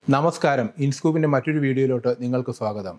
നമസ്കാരം ഇൻസ്കൂപ്പിൻ്റെ മറ്റൊരു വീഡിയോയിലോട്ട് നിങ്ങൾക്ക് സ്വാഗതം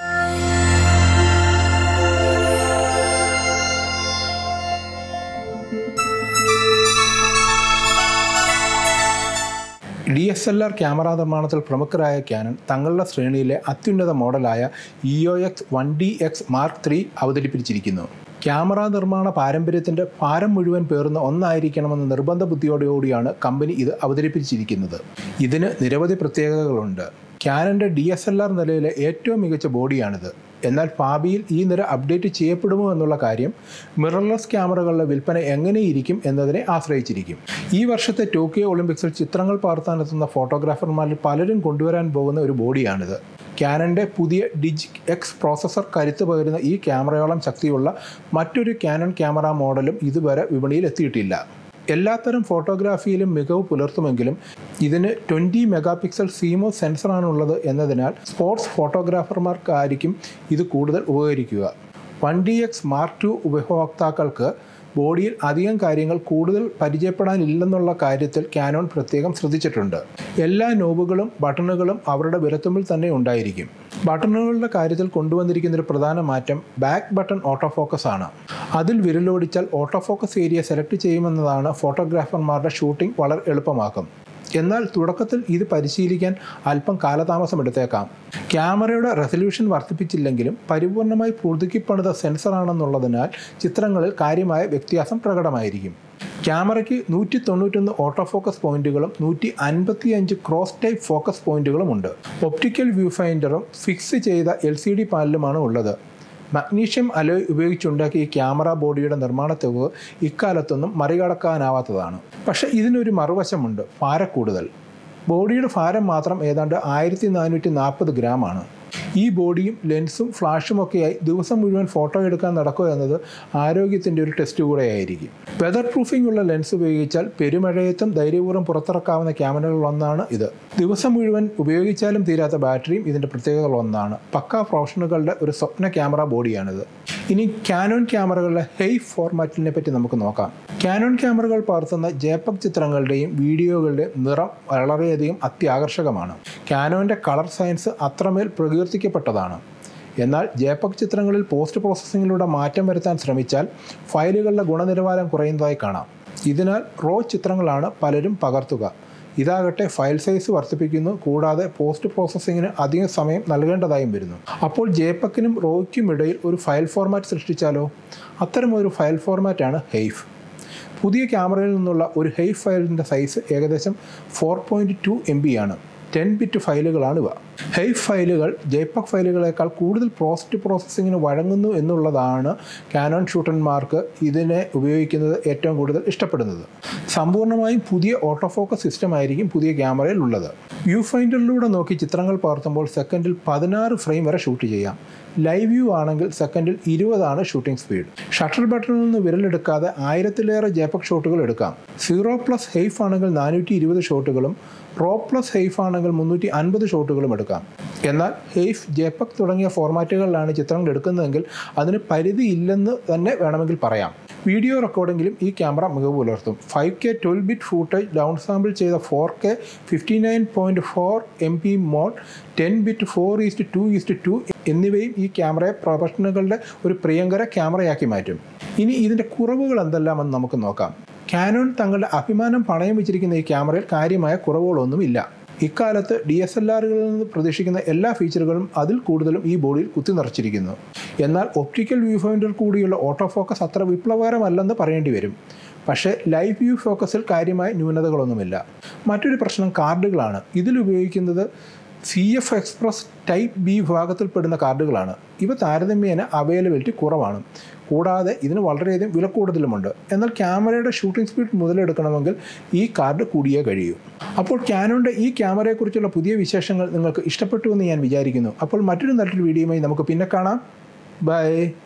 D S L R camera നിർമ്മാണത്തിൽ പ്രമുഖരായ ക്യാനൺ തങ്ങളുടെ ശ്രേണിയിലെ അത്യുന്നത മോഡലായ E O X one D X mark three അവതരിപ്പിച്ചിരിക്കുന്നു ക്യാമറ നിർമ്മാണ പാരമ്പര്യത്തിൻ്റെ ഭാരം മുഴുവൻ പേറുന്ന ഒന്നായിരിക്കണമെന്ന നിർബന്ധ ബുദ്ധിയോടുകൂടിയാണ് കമ്പനി ഇത് അവതരിപ്പിച്ചിരിക്കുന്നത് ഇതിന് നിരവധി പ്രത്യേകതകളുണ്ട് ക്യാനൻ്റെ ഡി എസ് എൽ ആർ നിലയിലെ ഏറ്റവും മികച്ച ബോഡിയാണിത് എന്നാൽ ഭാവിയിൽ ഈ നിര അപ്ഡേറ്റ് ചെയ്യപ്പെടുമോ എന്നുള്ള കാര്യം മിറർലെസ് ക്യാമറകളുടെ വിൽപ്പന എങ്ങനെയിരിക്കും എന്നതിനെ ആശ്രയിച്ചിരിക്കും ഈ വർഷത്തെ ടോക്കിയോ ഒളിമ്പിക്സിൽ ചിത്രങ്ങൾ പകർത്താനെത്തുന്ന ഫോട്ടോഗ്രാഫർമാരിൽ പലരും കൊണ്ടുവരാൻ പോകുന്ന ഒരു ബോഡിയാണിത് ക്യാനൻ്റെ പുതിയ ഡിജി എക്സ് പ്രോസസ്സർ കരുത്ത് പകരുന്ന ഈ ക്യാമറയോളം ശക്തിയുള്ള മറ്റൊരു ക്യാനൺ ക്യാമറ മോഡലും ഇതുവരെ വിപണിയിൽ എത്തിയിട്ടില്ല എല്ലാത്തരം ഫോട്ടോഗ്രാഫിയിലും മികവ് പുലർത്തുമെങ്കിലും ഇതിന് ട്വൻറ്റി മെഗാ പിക്സൽ സീമോ സെൻസറാണുള്ളത് എന്നതിനാൽ സ്പോർട്സ് ഫോട്ടോഗ്രാഫർമാർക്കായിരിക്കും ഇത് കൂടുതൽ ഉപകരിക്കുക one D X mark two ഉപഭോക്താക്കൾക്ക് ബോഡിയിൽ അധികം കാര്യങ്ങൾ കൂടുതൽ പരിചയപ്പെടാനില്ലെന്നുള്ള കാര്യത്തിൽ ക്യാനോൺ പ്രത്യേകം ശ്രദ്ധിച്ചിട്ടുണ്ട് എല്ലാ നോബുകളും ബട്ടണുകളും അവരുടെ വിരത്തുമ്പിൽ തന്നെ ഉണ്ടായിരിക്കും ബട്ടണുകളുടെ കാര്യത്തിൽ കൊണ്ടുവന്നിരിക്കുന്ന ഒരു പ്രധാന മാറ്റം ബാക്ക് ബട്ടൺ ഓട്ടോ ഫോക്കസ് ആണ് അതിൽ വിരലോടിച്ചാൽ ഓട്ടോ ഫോക്കസ് ഏരിയ സെലക്ട് ചെയ്യുമെന്നതാണ് ഫോട്ടോഗ്രാഫർമാരുടെ ഷൂട്ടിംഗ് വളരെ എളുപ്പമാക്കും എന്നാൽ തുടക്കത്തിൽ ഇത് പരിശീലിക്കാൻ അല്പം കാലതാമസം എടുത്തേക്കാം ക്യാമറയുടെ റെസല്യൂഷൻ വർദ്ധിപ്പിച്ചില്ലെങ്കിലും പരിപൂർണമായി പുതുക്കിപ്പണിത സെൻസറാണെന്നുള്ളതിനാൽ ചിത്രങ്ങളിൽ കാര്യമായ വ്യത്യാസം പ്രകടമായിരിക്കും ക്യാമറയ്ക്ക് നൂറ്റി തൊണ്ണൂറ്റൊന്ന് ഓട്ടോ ഫോക്കസ് പോയിന്റുകളും നൂറ്റി അൻപത്തി അഞ്ച് ക്രോസ് ടൈപ്പ് ഫോക്കസ് പോയിന്റുകളും ഉണ്ട് ഒപ്റ്റിക്കൽ വ്യൂ ഫൈൻഡറും ഫിക്സ് ചെയ്ത എൽ സി ഡി പാനലുമാണ് ഉള്ളത് മഗ്നീഷ്യം അലോയ് ഉപയോഗിച്ചുണ്ടാക്കിയ ഈ ക്യാമറ ബോഡിയുടെ നിർമ്മാണ തുക ഇക്കാലത്തൊന്നും മറികടക്കാനാവാത്തതാണ് പക്ഷേ ഇതിനൊരു മറുവശമുണ്ട് ഭാരക്കൂടുതൽ ബോഡിയുടെ ഭാരം മാത്രം ഏതാണ്ട് ആയിരത്തി നാനൂറ്റി നാൽപ്പത് ഗ്രാമാണ് ഈ ബോഡിയും ലെൻസും ഫ്ലാഷും ഒക്കെയായി ദിവസം മുഴുവൻ ഫോട്ടോ എടുക്കാൻ നടക്കുക എന്നത് ആരോഗ്യത്തിൻ്റെ ഒരു ടെസ്റ്റ് കൂടെയായിരിക്കും വെതർ പ്രൂഫിംഗ് ഉള്ള ലെൻസ് ഉപയോഗിച്ചാൽ പെരുമഴയത്തും ധൈര്യപൂർവ്വം പുറത്തിറക്കാവുന്ന ക്യാമറകളിലൊന്നാണ് ഇത് ദിവസം മുഴുവൻ ഉപയോഗിച്ചാലും തീരാത്ത ബാറ്ററിയും ഇതിൻ്റെ പ്രത്യേകതകളൊന്നാണ് പക്ക പ്രൊഫഷണലുകളുടെ ഒരു സ്വപ്ന ക്യാമറ ബോഡിയാണിത് ഇനി ക്യാനോൺ ക്യാമറകളുടെ ഹെയ് ഫോർമാറ്റിനെ പറ്റി നമുക്ക് നോക്കാം ക്യാനോൺ ക്യാമറകൾ പകർത്തുന്ന ജേപ്പക് ചിത്രങ്ങളുടെയും വീഡിയോകളുടെയും നിറം വളരെയധികം അത്യാകർഷകമാണ് ക്യാനോൻ്റെ കളർ സയൻസ് അത്രമേൽ പ്രകീർത്തിക്കപ്പെട്ടതാണ് എന്നാൽ ജേപ്പക് ചിത്രങ്ങളിൽ പോസ്റ്റ് പ്രോസസ്സിങ്ങിലൂടെ മാറ്റം വരുത്താൻ ശ്രമിച്ചാൽ ഫയലുകളുടെ ഗുണനിലവാരം കുറയുന്നതായി കാണാം ഇതിനാൽ റോ ചിത്രങ്ങളാണ് പലരും പകർത്തുക ഇതാകട്ടെ ഫയൽ സൈസ് വർദ്ധിപ്പിക്കുന്നു കൂടാതെ പോസ്റ്റ് പ്രോസസ്സിങ്ങിന് അധികം സമയം നൽകേണ്ടതായും വരുന്നു അപ്പോൾ ജേപ്പക്കിനും റോയ്ക്കും ഇടയിൽ ഒരു ഫയൽ ഫോർമാറ്റ് സൃഷ്ടിച്ചാലോ അത്തരമൊരു ഫയൽ ഫോർമാറ്റാണ് ഹെയ്ഫ് പുതിയ ക്യാമറയിൽ നിന്നുള്ള ഒരു ഹെയ്ഫ് ഫയലിൻ്റെ സൈസ് ഏകദേശം four point two M B ആണ് ടെൻ ബിറ്റ് ഫയലുകളാണിവ ഹെയ്ഫ് ഫയലുകൾ ജെപക് ഫയലുകളേക്കാൾ കൂടുതൽ പോസ്റ്റ് പ്രോസസ്സിങ്ങിന് വഴങ്ങുന്നു എന്നുള്ളതാണ് കാനോൺ ഷൂട്ടന്മാർക്ക് ഇതിനെ ഉപയോഗിക്കുന്നത് ഏറ്റവും കൂടുതൽ ഇഷ്ടപ്പെടുന്നത് സമ്പൂർണ്ണമായും പുതിയ ഓട്ടോ ഫോക്കസ് സിസ്റ്റം ആയിരിക്കും പുതിയ ക്യാമറയിൽ ഉള്ളത് വ്യൂ ഫൈൻഡറിലൂടെ നോക്കി ചിത്രങ്ങൾ പകർത്തുമ്പോൾ സെക്കൻഡിൽ പതിനാറ് ഫ്രെയിം വരെ ഷൂട്ട് ചെയ്യാം ലൈവ് വ്യൂ ആണെങ്കിൽ സെക്കൻഡിൽ ഇരുപതാണ് ഷൂട്ടിംഗ് സ്പീഡ് ഷട്ടർ ബട്ടണിൽ നിന്ന് വിരലെടുക്കാതെ ആയിരത്തിലേറെ ജേപക് ഷോട്ടുകൾ എടുക്കാം സീറോ പ്ലസ് ഹെയ്ഫ് ആണെങ്കിൽ നാനൂറ്റി ഇരുപത് ഷോട്ടുകളും റോ പ്ലസ് ഹെയ്ഫ് ആണെങ്കിൽ മുന്നൂറ്റി അൻപത് ഷോട്ടുകളും എടുക്കാം എന്നാൽ ഹെയ്ഫ് ജെപക് തുടങ്ങിയ ഫോർമാറ്റുകളിലാണ് ചിത്രങ്ങൾ എടുക്കുന്നതെങ്കിൽ അതിന് പരിധിയില്ലെന്ന് തന്നെ വേണമെങ്കിൽ പറയാം വീഡിയോ റെക്കോർഡിങ്ങിലും ഈ ക്യാമറ മികവ് പുലർത്തും five K twelve bit footage down sample ചെയ്ത four K fifty nine point four M P mode ten bit four is to two is to two എന്നിവയും ഈ ക്യാമറയെ പ്രൊഫഷണലുകളുടെ ഒരു പ്രിയങ്കര ക്യാമറയാക്കി മാറ്റും ഇനി ഇതിൻ്റെ കുറവുകൾ എന്തെല്ലാമെന്ന് നമുക്ക് നോക്കാം കാനോൺ തങ്ങളുടെ അഭിമാനം പണയം വെച്ചിരിക്കുന്ന ഈ ക്യാമറയിൽ കാര്യമായ കുറവുകളൊന്നുമില്ല ഇക്കാലത്ത് ഡി എസ് എൽ ആറുകളിൽ നിന്ന് പ്രതീക്ഷിക്കുന്ന എല്ലാ ഫീച്ചറുകളും അതിൽ കൂടുതലും ഈ ബോഡിയിൽ കുത്തി നിറച്ചിരിക്കുന്നു എന്നാൽ ഒപ്റ്റിക്കൽ വ്യൂ ഫൈൻഡർ കൂടിയുള്ള ഓട്ടോ ഫോക്കസ് അത്ര വിപ്ലവകരമല്ലെന്ന് പറയേണ്ടി വരും പക്ഷേ ലൈവ് വ്യൂ ഫോക്കസിൽ കാര്യമായ ന്യൂനതകളൊന്നുമില്ല മറ്റൊരു പ്രശ്നം കാർഡുകളാണ് ഇതിൽ ഉപയോഗിക്കുന്നത് C F express type B വിഭാഗത്തിൽപ്പെടുന്ന കാർഡുകളാണ് ഇവ താരതമ്യേന അവൈലബിലിറ്റി കുറവാണ് കൂടാതെ ഇതിന് വളരെയധികം വില കൂടുതലുമുണ്ട് എന്നാൽ ക്യാമറയുടെ ഷൂട്ടിംഗ് സ്പീഡ് മുതലെടുക്കണമെങ്കിൽ ഈ കാർഡ് കൂടിയേ കഴിയൂ അപ്പോൾ ക്യാനോൻ്റെ ഈ ക്യാമറയെക്കുറിച്ചുള്ള പുതിയ വിശേഷങ്ങൾ നിങ്ങൾക്ക് ഇഷ്ടപ്പെട്ടു എന്ന് ഞാൻ വിചാരിക്കുന്നു അപ്പോൾ മറ്റൊരു നല്ലൊരു വീഡിയോയുമായി നമുക്ക് പിന്നെ കാണാം ബൈ